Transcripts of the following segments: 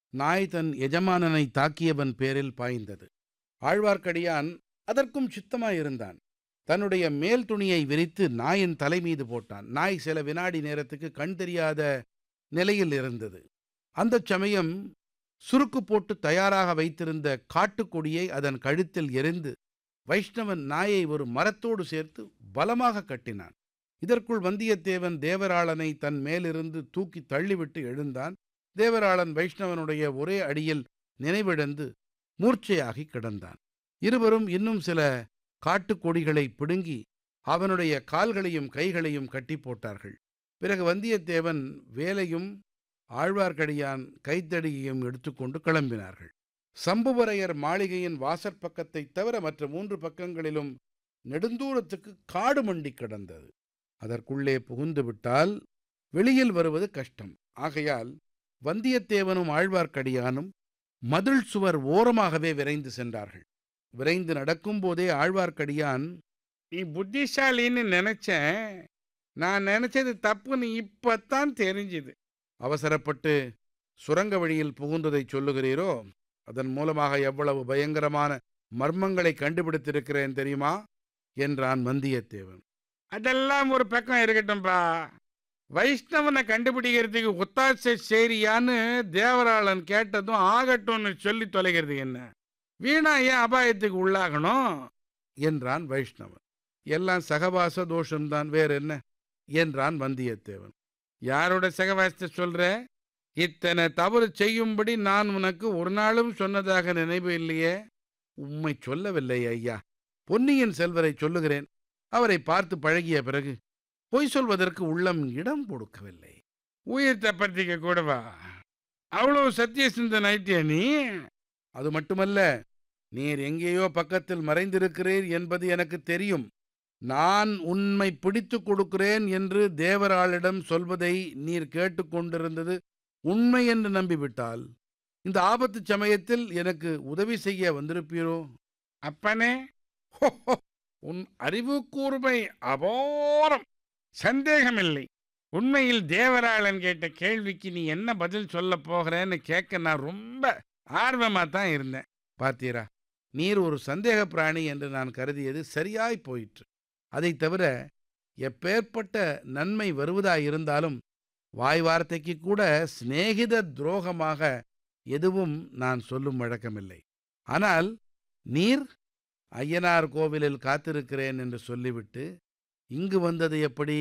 நாய் தன் எஜமானனை தாக்கியவன் பேரில் பாய்ந்தது ஆழ்வார்க்கடியான் அதற்கும் சித்தமாயிருந்தான் தன்னுடைய மேல் துணியை விரித்து நாயின் தலை மீது போட்டான் நாய் சில வினாடி நேரத்துக்கு கண் தெரியாத நிலையில் இருந்தது அந்தச் சமயம் சுருக்கு போட்டு தயாராக வைத்திருந்த காட்டுக்கொடியை அதன் கழுத்தில் எறிந்து வைஷ்ணவன் நாயை ஒரு மரத்தோடு சேர்த்து பலமாக கட்டினான் இதற்குள் வந்தியத்தேவன் தேவராளனை தன் மேலிருந்து தூக்கி தள்ளிவிட்டு எழுந்தான் தேவராளன் வைஷ்ணவனுடைய ஒரே அடியில் நினைவிழந்து மூர்ச்சையாகி கிடந்தான் இருவரும் இன்னும் சில காட்டுக்கொடிகளை பிடுங்கி அவனுடைய கால்களையும் கைகளையும் கட்டி போட்டார்கள் பிறகு வந்தியத்தேவன் வேலையும் ஆழ்வார்க்கடியான் கைத்தடியையும் எடுத்துக்கொண்டு கிளம்பினார்கள் சம்புவரையர் மாளிகையின் வாசற்பக்கத்தைத் தவிர மற்ற மூன்று பக்கங்களிலும் நெடுந்தூரத்துக்கு காடு மண்டி கிடந்தது அதற்குள்ளே புகுந்து விட்டால் வெளியில் வருவது கஷ்டம் ஆகையால் வந்தியத்தேவனும் ஆழ்வார்க்கடியானும் மதில் சுவர் ஓரமாகவே விரைந்து சென்றார்கள் விரைந்து நடக்கும்போதே ஆழ்வார்க்கடியான் நீ புத்திசாலின்னு நினைச்சேன் நான் நினைச்சது தப்புன்னு இப்பத்தான் தெரிஞ்சுது அவசரப்பட்டு சுரங்க வழியில் புகுந்ததைச் சொல்லுகிறீரோ அதன் மூலமாக எவ்வளவு பயங்கரமான மர்மங்களை கண்டுபிடித்திருக்கிறேன் தெரியுமா என்றான் வந்தியத்தேவன் அதெல்லாம் ஒரு பக்கம் இருக்கட்டும்பா வைஷ்ணவனை கண்டுபிடிக்கிறதுக்கு ஒத்தாசை சேரியான்னு தேவராளன் கேட்டதும் ஆகட்டும்னு சொல்லி தொலைகிறது என்ன வீணா ஏன் அபாயத்துக்கு உள்ளாகணும் என்றான் வைஷ்ணவன் எல்லாம் சகவாச தோஷம்தான் வேற என்ன என்றான் வந்தியத்தேவன் யாரோட சகவாசத்தை சொல்ற இத்தனை தவறு செய்யும்படி நான் உனக்கு ஒரு நாளும் சொன்னதாக நினைவு இல்லையே உம்மை சொல்லவில்லை ஐயா பொன்னியின் செல்வரை சொல்லுகிறேன் அவரை பார்த்து பழகிய பிறகு பொய் சொல்வதற்கு உள்ளம் இடம் கொடுக்கவில்லை உயிர் தப்பத்திக்க கூடவா அவ்வளவு சத்திய சிந்தனைட்டியா நீ அது மட்டுமல்ல நீர் எங்கேயோ பக்கத்தில் மறைந்திருக்கிறீர் என்பது எனக்கு தெரியும் நான் உண்மை பிடித்துக் கொடுக்கிறேன் என்று தேவராளிடம் சொல்வதை நீர் கேட்டுக்கொண்டிருந்தது உண்மை என்று நம்பிவிட்டால் இந்த ஆபத்து சமயத்தில் எனக்கு உதவி செய்ய வந்திருப்பீரோ அப்பனே ஹோ, உன் அறிவு கூர்மை அபோரம் சந்தேகமில்லை உண்மையில் தேவராளன் கேட்ட கேள்விக்கு நீ என்ன பதில் சொல்ல போகிறேன்னு கேட்க நான் ரொம்ப ஆர்வமா தான் இருந்தேன் பார்த்தீரா நீர் ஒரு சந்தேக பிராணி என்று நான் கருதியது சரியாய் போயிற்று அதைத் தவிர எப்பேற்பட்ட நன்மை வருவதாயிருந்தாலும் வாய் வார்த்தைக்கு கூட சிநேகித துரோகமாக எதுவும் நான் சொல்லும் வழக்கமில்லை ஆனால் நீர் ஐயனார் கோவிலில் காத்திருக்கிறேன் என்று சொல்லிவிட்டு இங்கு வந்தது எப்படி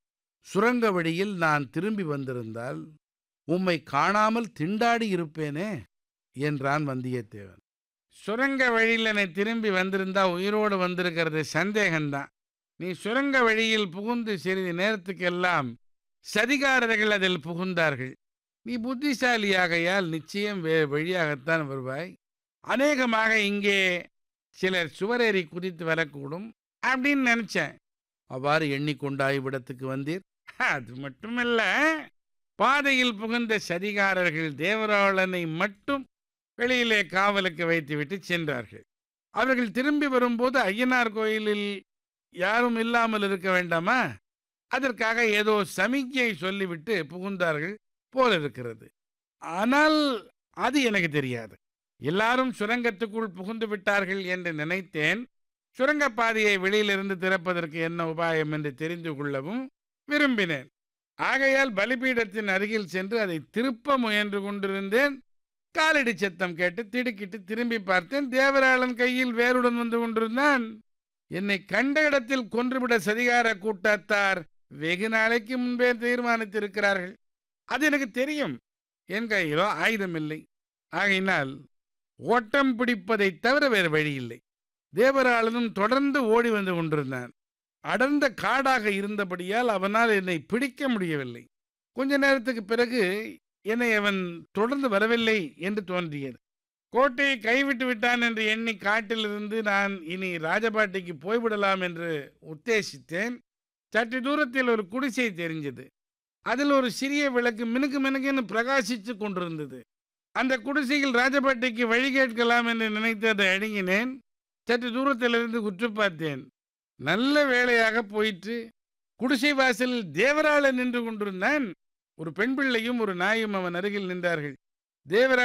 சுரங்க வழியில் நான் திரும்பி வந்திருந்தால் உம்மை காணாமல் திண்டாடி இருப்பேனே என்றான் வந்தியத்தேவன் சுரங்க வழியில் என்னை திரும்பி வந்திருந்தா உயிரோடு வந்திருக்கிறது சந்தேகம்தான் நீ சுரங்க வழியில் புகுந்து சிறிது நேரத்துக்கெல்லாம் சதிகாரர்கள் அதில் புகுந்தார்கள் நீ புத்திசாலியாகையால் நிச்சயம் வே வழியாகத்தான் வருவாய் அநேகமாக இங்கே சிலர் சுவரேறி குதித்து வரக்கூடும் அப்படின்னு நினைச்சேன் அவ்வாறு எண்ணிக்கொண்டாய் இவ்விடத்துக்கு வந்தீர் அது மட்டுமல்ல பாதையில் புகுந்த சதிகாரர்கள் தேவராளனை மட்டும் வெளியிலே காவலுக்கு வைத்துவிட்டு சென்றார்கள் அவர்கள் திரும்பி வரும்போது ஐயனார் கோயிலில் யாரும் இல்லாமல் இருக்க வேண்டாமா அதற்காக ஏதோ சமிக்ஞை சொல்லிவிட்டு புகுந்தார்கள் போல இருக்கிறது ஆனால் அது எனக்கு தெரியாது எல்லாரும் சுரங்கத்துக்குள் புகுந்து விட்டார்கள் என்று நினைத்தேன் சுரங்கப்பாதையை வெளியிலிருந்து திறப்பதற்கு என்ன உபாயம் என்று தெரிந்து கொள்ளவும் விரும்பினேன் ஆகையால் பலிபீடத்தின் அருகில் சென்று அதை திருப்ப முயன்று கொண்டிருந்தேன் காலடி சத்தம் கேட்டு திடுக்கிட்டு திரும்பி பார்த்தேன் தேவராளன் கையில் வேருடன் வந்து கொண்டிருந்தான் என்னை கண்ட இடத்தில் கொன்றுவிட சதிகார கூட்டத்தார் வெகு நாளைக்கு முன்பே தீர்மானித்திருக்கிறார்கள் அது எனக்கு தெரியும் என் கையிலோ ஆயுதம் இல்லை ஆகையினால் ஓட்டம் பிடிப்பதை தவிர வேறு வழி இல்லை தேவராளனும் தொடர்ந்து ஓடி வந்து கொண்டிருந்தான் அடர்ந்த காடாக இருந்தபடியால் அவனால் என்னை பிடிக்க முடியவில்லை கொஞ்ச நேரத்துக்கு பிறகு என்னை அவன் தொடர்ந்து வரவில்லை என்று தோன்றியது கோட்டையை கைவிட்டு விட்டான் என்று எண்ணி காட்டிலிருந்து நான் இனி ராஜபாட்டிக்கு போய்விடலாம் என்று உத்தேசித்தேன் சற்று தூரத்தில் ஒரு குடிசை தெரிஞ்சது அதில் ஒரு சிறிய விளக்கு மினுக்கு மினுக்குன்னு பிரகாசித்து கொண்டிருந்தது அந்த குடிசையில் ராஜபாட்டிக்கு வழி கேட்கலாம் என்று நினைத்து அதை அணுகினேன் சற்று தூரத்திலிருந்து உற்று பார்த்தேன் நல்ல வேளையாக போயிற்று குடிசை வாசலில் தேவராளன் நின்று கொண்டிருந்தான் ஒரு பெண் பிள்ளையும் ஒரு நாயும் அவன் அருகில் நின்றார்கள் தேவரா